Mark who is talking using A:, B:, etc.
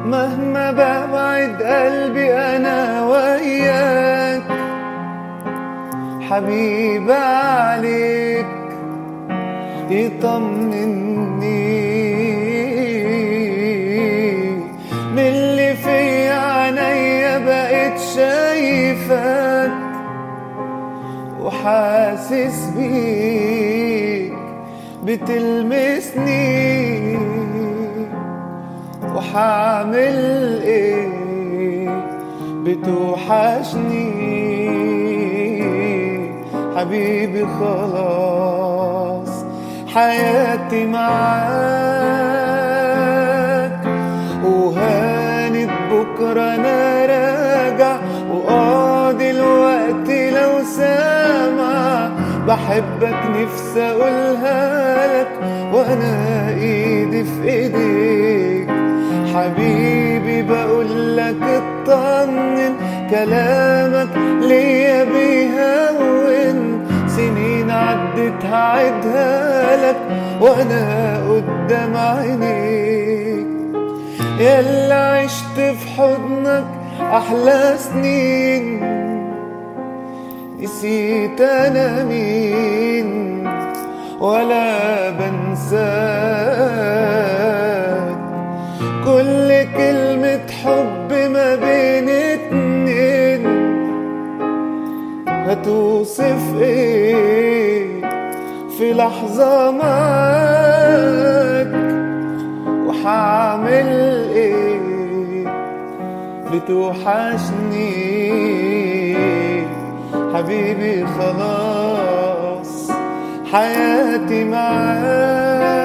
A: مهما ببعد قلبي انا وياك حبيب عليك يطمني من اللي في عينيا بقيت شايفك وحاسس بيك بتلمسني وحعمل ايه بتوحشني حبيبي خلاص حياتي معاك وهانت بكرة أنا راجع وقاضي الوقت لو سامع بحبك نفسي أقولها لك وأنا إيدي في إيديك حبيبي بقول لك اطمن كلامك ليا بيهون سنين عدت هعدها لك وانا قدام عينيك يلا عشت في حضنك احلى سنين نسيت انا مين ولا بنساك كل كلمة حب ما بين اتنين هتوصف ايه في لحظة معاك وحعمل ايه بتوحشني حبيبي خلاص حياتي معاك